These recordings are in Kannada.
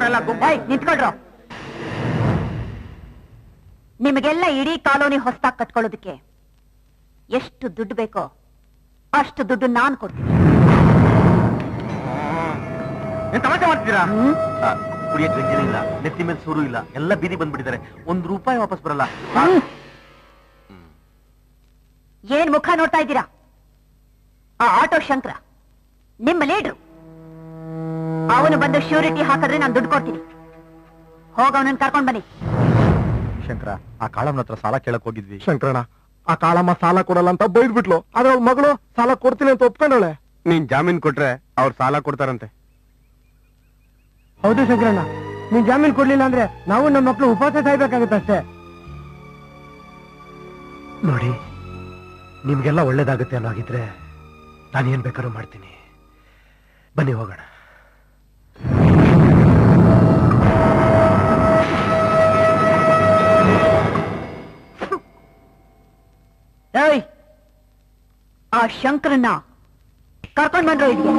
ನಾವೆಲ್ಲ ಗುಂಪು ಏಯ್ ನಿಂತ್ಕೊಳ್ರು ನಿಮಗೆಲ್ಲ ಇಡೀ ಕಾಲೋನಿ ಹೊಸ್ದಾಗ್ ಕಟ್ಕೊಳ್ಳೋದಕ್ಕೆ ಎಷ್ಟು ದುಡ್ಡು ಬೇಕೋ ಅಷ್ಟು ದುಡ್ಡು ನಾನ್ ಕೊಡ್ತೀನಿ ಏನ್ ತಮಾಷೆ ಮಾಡ್ತೀರಾ ಹ್ಮ್? ಕುಡಿಯಕ್ ಗಂಜಿನ ಇಲ್ಲ ನೆತ್ತಿ ಮೇಲೆ ಸೂರು ಇಲ್ಲ ಎಲ್ಲ ಬೀದಿ ಬಂದ್ಬಿಟ್ಟಿದ್ದಾರೆ ಒಂದ್ ರೂಪಾಯಿ ವಾಪಸ್ ಬರಲ್ಲ ಹ್ಮ್. ಏನ್ ಮುಖ ನೋಡ್ತಾ ಇದ್ದೀರಾ ಆ ಆಟೋ ಶಂಕರ ನಿಮ್ಮ ಲೀಡ್ರು ಅವನು ಬಂದು ಶ್ಯೂರಿಟಿ ಹಾಕಿದ್ರೆ ನಾನು ದುಡ್ಡು ಕೊಡ್ತೀನಿ ಹೋಗ ಅವನನ್ನ ಕರ್ಕೊಂಡ್ ಬನ್ನಿ ಶಂಕರ ಆ ಕಾಳಮ್ಮನ ಹತ್ರ ಸಾಲ ಕೇಳಕ್ ಹೋಗಿದ್ವಿ ಶಂಕರಣ್ಣ ಆ ಕಾಳಮ್ಮ ಸಾಲ ಕೊಡಲ್ಲ ಅಂತ ಬೈದ್ಬಿಟ್ಲು ಆದ್ರೆ ಅವ್ಳ ಮಗಳು ಸಾಲ ಕೊಡ್ತೀನಿ ಅಂತ ಒಪ್ಕೊಂಡವಳೆ ನೀನ್ ಜಾಮೀನ್ ಕೊಟ್ರೆ ಅವ್ರು ಸಾಲ ಕೊಡ್ತಾರಂತೆ ಹೌದು ಶಂಕರಣ್ಣ ನೀನ್ ಜಾಮೀನ್ ಕೊಡ್ಲಿಲ್ಲ ಅಂದ್ರೆ ನಾವು ನಮ್ಮ ಮಕ್ಕಳು ಉಪವಾಸ ಸಾಯ್ಬೇಕಾಗತ್ತಷ್ಟೇ ನೋಡಿ ನಿಮ್ಗೆಲ್ಲ ಒಳ್ಳೇದಾಗುತ್ತೆ ಅನ್ನೋ ಹಾಗಿದ್ರೆ ನಾನು ಏನ್ ಬೇಕಾದ್ರೂ ಮಾಡ್ತೀನಿ ಬನ್ನಿ ಹೋಗೋಣ ಏಯ್ ಆ ಶಂಕರನ್ನ ಕರ್ಕೊಂಡ್ ಬಂದ್ರು ಇದಕ್ಕೆ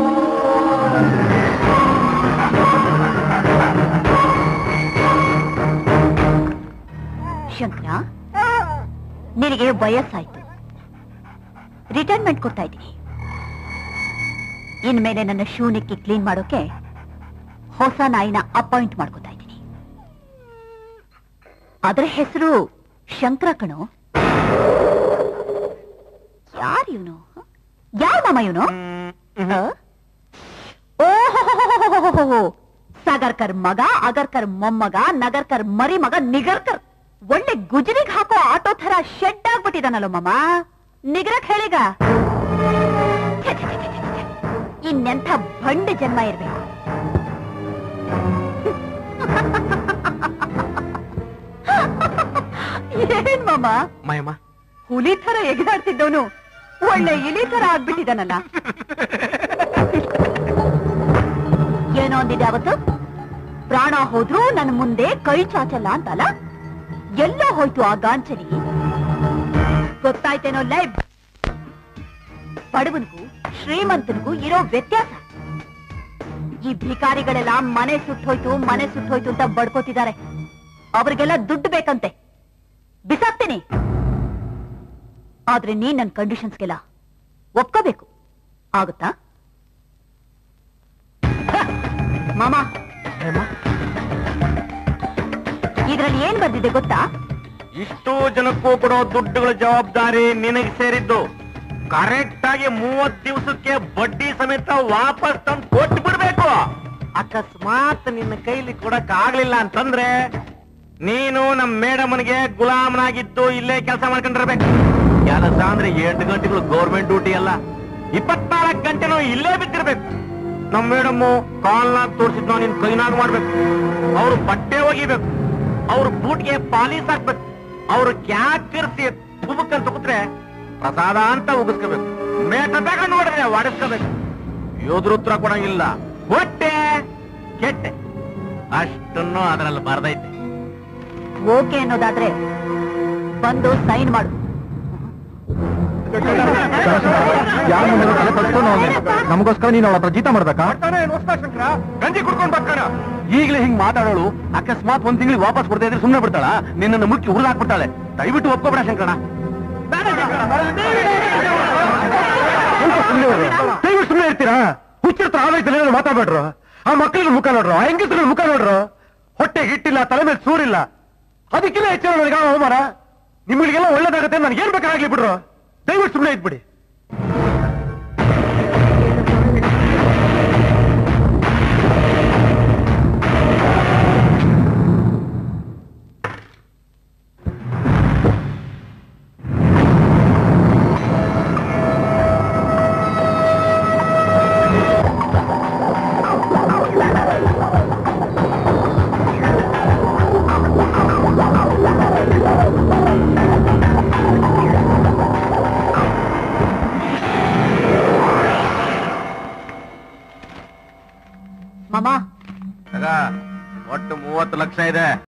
ಶಂಕರ ನಿನಗೆ ವಯಸ್ಸಾಯ್ತು ರಿಟೈರ್ಮೆಂಟ್ ಕೊಡ್ತಾ ಇದ್ದೀನಿ ಇನ್ಮೇಲೆ ನನ್ನ ಶೂನಿಕ್ಕಿ ಕ್ಲೀನ್ ಮಾಡೋಕೆ ಹೊಸ ನಾಯಿನ ಅಪಾಯಿಂಟ್ ಮಾಡ್ಕೊತಾ ಇದ್ದೀನಿ ಅದರ ಹೆಸರು ಶಂಕರ ಕಣೋ ಯಾರು ಇವನು ಯಾರ ಮಾಮ ಇವನು ಓಹೋ ಸಾಗರ್ಕರ್ ಮಗ ಅಗರ್ಕರ್ ಮೊಮ್ಮಗ ನಗರ್ಕರ್ ಮರಿ ಮಗ ನಿಗರ್ಕರ್ ಒಳ್ಳೆ ಗುಜರಿಗ್ ಹಾಕೋ ಆಟೋ ತರ ಶೆಡ್ ಆಗ್ಬಿಟ್ಟಿದಾನಲ್ಲ ಮಾಮ ನಿಗರಕ್ ಹೇಳಿಗ ಛೆ, ಛೆ, ಛೆ, ಛೆ, ಛೆ, ಛೆ. ಇನ್ನೆಂಥ ಬಂಡ ಜನ್ಮ ಇರ್ಬೇಕು ಏನ್ ಮಾಮ ಮಾಯಮ್ಮ ಹುಲಿ ತರ ಎಗದಾಡ್ತಿದ್ದವನು ಒಳ್ಳೆ ಇಲಿ ತರ ಆಗ್ಬಿಟ್ಟಿದಾನಲ್ಲ ಏನೋ ಅಂದಿದೆ ಅವತ್ತು ಪ್ರಾಣ ಹೋದ್ರೂ ನನ್ನ ಮುಂದೆ ಕೈ ಚಾಚಲ್ಲ ಅಂತಲ್ಲ ಎಲ್ಲ ಹೋಯ್ತು ಆ ಗಾಂಚಲಿ ಗೊತ್ತಾಯ್ತೇನೋ ಲೈವ್ ಬಡವನಿಗೂ ಶ್ರೀಮಂತನಿಗೂ ಇರೋ ವ್ಯತ್ಯಾಸ ಈ ಭಿಕಾರಿಗಳೆಲ್ಲ ಮನೆ ಸುಟ್ಟೋಯ್ತು ಮನೆ ಸುಟ್ಟೋಯ್ತು ಅಂತ ಬಡ್ಕೋತಿದ್ದಾರೆ ಅವ್ರಿಗೆಲ್ಲ ದುಡ್ಡು ಬೇಕಂತೆ ಬಿಸಾಕ್ತೀನಿ ಆದ್ರೆ ನೀನ್ ನನ್ನ ಕಂಡೀಷನ್ಸ್ಗೆಲ್ಲ ಒಪ್ಕೋಬೇಕು ಆಗುತ್ತಾ ಹ, ಮಾಮ ಇದ್ರಲ್ಲಿ ಏನ್ ಬಂದಿದೆ ಗೊತ್ತಾ ಇಷ್ಟು ಜನಕ್ಕೂ ಕೊಡೋ ದುಡ್ಡುಗಳ ಜವಾಬ್ದಾರಿ ನಿನಗೆ ಸೇರಿದ್ದು ಕರೆಕ್ಟ್ ಆಗಿ ಮೂವತ್ ದಿವಸಕ್ಕೆ ಬಡ್ಡಿ ಸಮೇತ ವಾಪಸ್ ತಂದು ಕೊಟ್ಟು ಬಿಡ್ಬೇಕು ಅಕಸ್ಮಾತ್ ನಿನ್ನ ಕೈಲಿ ಕೊಡಕ್ ಆಗ್ಲಿಲ್ಲ ಅಂತಂದ್ರೆ ನೀನು ನಮ್ ಮೇಡಮನ್ಗೆ ಗುಲಾಮನಾಗಿದ್ದು ಇಲ್ಲೇ ಕೆಲಸ ಮಾಡ್ಕೊಂಡಿರ್ಬೇಕು ಕೆಲಸ ಅಂದ್ರೆ ಎಂಟು ಗಂಟೆಗಳು ಗೌರ್ಮೆಂಟ್ ಡ್ಯೂಟಿ ಅಲ್ಲ ಇಪ್ಪತ್ನಾಲ್ಕು ಗಂಟೆನೂ ಇಲ್ಲೇ ಬಿದ್ದಿರ್ಬೇಕು ನಮ್ ಮೇಡಮ್ಮು ಕಾಲ್ನಾಗ್ ತೋರಿಸಿದ್ ನಿನ್ ಕೈನಾಗ್ ಮಾಡ್ಬೇಕು ಅವ್ರು ಬಟ್ಟೆ ಒಗಿಬೇಕು ಅವ್ರ ಬೂಟ್ಗೆ ಪಾಲಿಸ್ ಹಾಕ್ಬೇಕು ಅವ್ರು ಕ್ಯಾಕಿರ್ಸಿ ತುಬುಕಂತ ಕೂತ್ರೆ ಪ್ರಸಾದ ಅಂತ ಉಗಿಸ್ಕೋಬೇಕು ಮೇಟ ತಗೊಂಡು ನೋಡಿದ್ರೆ ಒಡಿಸ್ಕೋಬೇಕು ಯೋದ್ರ ಉತ್ತರ ಕೊಡಂಗಿಲ್ಲ ಹೊಟ್ಟೆ ಕೆಟ್ಟೆ ಅಷ್ಟನ್ನು ಅದರಲ್ಲಿ ಬರ್ದೈತೆ ಓಕೆ ಅನ್ನೋದಾದ್ರೆ ಬಂದು ಸೈನ್ ಮಾಡು ನಮಗೋಸ್ಕರ ನೀನು ಅವಳ ಹತ್ರ ಜೀತ ಮಾಡ್ಬೇಕಾ ಗಂಜಿ ಕುಡ್ಕೊಂಡ್ ಬರ್ತಾನ ಈಗಲೇ ಹಿಂಗ್ ಮಾತಾಡೋಳು ಅಕಸ್ಮಾತ್ ಒಂದ್ ತಿಂಗಳಿಗೆ ವಾಪಸ್ ಕೊಡದೇ ಇದ್ರೆ ಸುಮ್ಮನೆ ಬಿಡ್ತಾಳ ನಿನ್ನನ್ನು ಮುಚ್ಚಿ ಹುರಿದು ಹಾಕ್ಬಿಡ್ತಾಳೆ ದಯವಿಟ್ಟು ಒಪ್ಕೊಬೇಡ ಶಂಕರಣ ದಯವಿಟ್ಟು ಸುಮ್ಮನೆ ಇರ್ತೀರಾ ಹುಚ್ಚಿರ್ತ ಆಲೋಚನೆ ಮಾತಾಡ್ಬೇಡ್ರು ಆ ಮಕ್ಕಳಿಗೆ ಮುಖ ನೋಡ್ರು ಆ ಹೆಂಗಸ್ರ ಮುಖ ನೋಡ್ರು ಹೊಟ್ಟೆ ಹಿಟ್ಟಿಲ್ಲ ತಲೆ ಮೇಲೆ ಸೂರಿಲ್ಲ ಅದಕ್ಕಿಲ್ಲ ಹೆಚ್ಚಿನ ನನಗೆ ಆ ಅವಮಾನ ನಿಮ್ಗಳಿಗೆಲ್ಲ ಒಳ್ಳೇದಾಗತ್ತೆ ನನಗೆ ಏನ್ ಬೇಕಾಗ್ಲಿ ಬಿಡ್ರು ದಯವಿಟ್ಟು ಸುಮ್ಮನೆ ಇದ್ಬಿಡಿ ಮಾಮ ಒಟ್ಟು ಮೂವತ್ತು ಲಕ್ಷ ಇದೆ